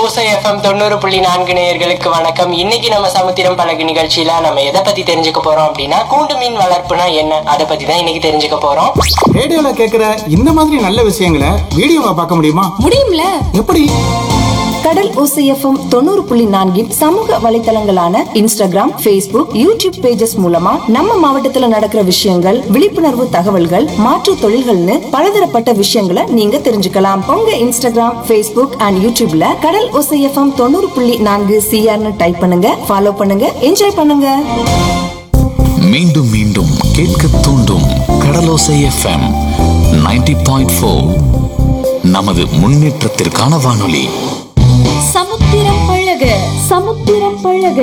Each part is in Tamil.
ஓசை எஃப்எம் தொண்ணூறு புள்ளி நான்கு நேயர்களுக்கு வணக்கம் இன்னைக்கு நம்ம சமுத்திரம் பழகு நிகழ்ச்சியில நம்ம எதை பத்தி தெரிஞ்சுக்க போறோம் அப்படின்னா கூண்டு மீன் வளர்ப்புனா என்ன அதை பத்தி தான் இன்னைக்கு தெரிஞ்சுக்க போறோம் ரேடியோல கேக்குற இந்த மாதிரி நல்ல விஷயங்களை வீடியோவா பார்க்க முடியுமா முடியும்ல எப்படி கடல் ஓசைஎஃப்எம் தொண்ணூறு புள்ளி நான்கின் சமூக வலைத்தளங்களான இன்ஸ்டாகிராம் Facebook யூடியூப் பேஜஸ் மூலமா நம்ம மாவட்டத்துல நடக்கிற விஷயங்கள் விழிப்புணர்வு தகவல்கள் மாற்று தொழில்கள்னு பலதரப்பட்ட விஷயங்களை நீங்க தெரிஞ்சுக்கலாம் உங்க இன்ஸ்டாகிராம் Facebook அண்ட் யூடியூப்ல கடல் ஓசைஎஃப்எம் தொண்ணூறு புள்ளி நான்கு சிஆர்னு டைப் பண்ணுங்க ஃபாலோ பண்ணுங்க என்ஜாய் பண்ணுங்க மீண்டும் மீண்டும் கேட்க தூண்டும் கடலோசை எஃப்எம் 90.4 பாயிண்ட் நமது முன்னேற்றத்திற்கான வானொலி சமுத்திரம் பழக சமுத்திரம் பழக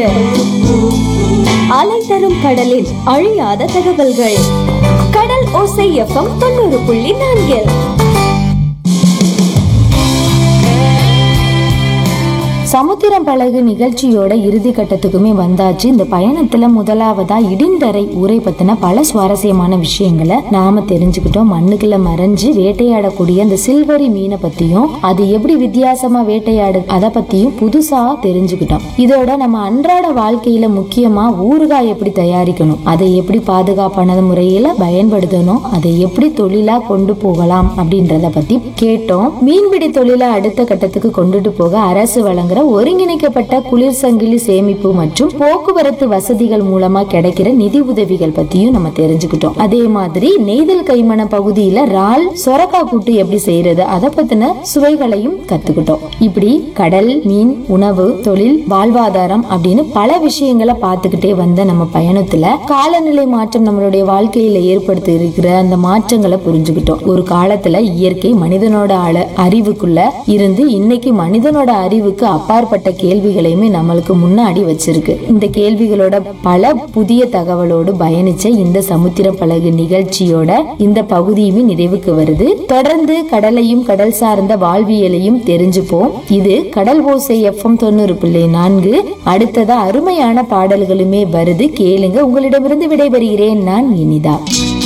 அலை தரும் கடலில் அழியாத தகவல்கள் கடல் ஓசை எஃப்எம் தொண்ணூறு புள்ளி நான்கில் சமுத்திரம் பழகு நிகழ்ச்சியோட இறுதி கட்டத்துக்குமே வந்தாச்சு இந்த பயணத்துல முதலாவதா இடிந்தரை ஊரை பத்தின பல சுவாரஸ்யமான விஷயங்களை நாம தெரிஞ்சுக்கிட்டோம் மண்ணுக்குள்ள மறைஞ்சு வேட்டையாடக்கூடிய அந்த சில்வரி மீனை பத்தியும் அது எப்படி வித்தியாசமா வேட்டையாடு அதை பத்தியும் புதுசா தெரிஞ்சுக்கிட்டோம் இதோட நம்ம அன்றாட வாழ்க்கையில முக்கியமா ஊறுகாய் எப்படி தயாரிக்கணும் அதை எப்படி பாதுகாப்பான முறையில பயன்படுத்தணும் அதை எப்படி தொழிலா கொண்டு போகலாம் அப்படின்றத பத்தி கேட்டோம் மீன்பிடி தொழிலை அடுத்த கட்டத்துக்கு கொண்டுட்டு போக அரசு வழங்குற ஒருங்கிணைக்கப்பட்ட குளிர் சங்கிலி சேமிப்பு மற்றும் போக்குவரத்து வசதிகள் மூலமா கிடைக்கிற நிதி உதவிகள் பத்தியும் நம்ம தெரிஞ்சுக்கிட்டோம் அதே மாதிரி நெய்தல் கைமண பகுதியில இறால் சொரக்கா கூட்டு எப்படி செய்யறது அதை பத்தின சுவைகளையும் கத்துக்கிட்டோம் இப்படி கடல் மீன் உணவு தொழில் வாழ்வாதாரம் அப்படின்னு பல விஷயங்களை பார்த்துக்கிட்டே வந்த நம்ம பயணத்துல காலநிலை மாற்றம் நம்மளுடைய வாழ்க்கையில ஏற்படுத்தி இருக்கிற அந்த மாற்றங்களை புரிஞ்சுக்கிட்டோம் ஒரு காலத்துல இயற்கை மனிதனோட ஆள அறிவுக்குள்ள இருந்து இன்னைக்கு மனிதனோட அறிவுக்கு அப்பாற்பட்ட கேள்விகளையுமே நம்மளுக்கு முன்னாடி வச்சிருக்கு இந்த கேள்விகளோட பல புதிய தகவலோடு பயணிச்ச இந்த சமுத்திர பழகு நிகழ்ச்சியோட இந்த பகுதியுமே நிறைவுக்கு வருது தொடர்ந்து கடலையும் கடல் சார்ந்த வாழ்வியலையும் தெரிஞ்சுப்போம் இது கடல் ஓசை எஃப்எம் தொண்ணூறு புள்ளி நான்கு அடுத்ததா அருமையான பாடல்களுமே வருது கேளுங்க உங்களிடமிருந்து விடைபெறுகிறேன் நான் இனிதா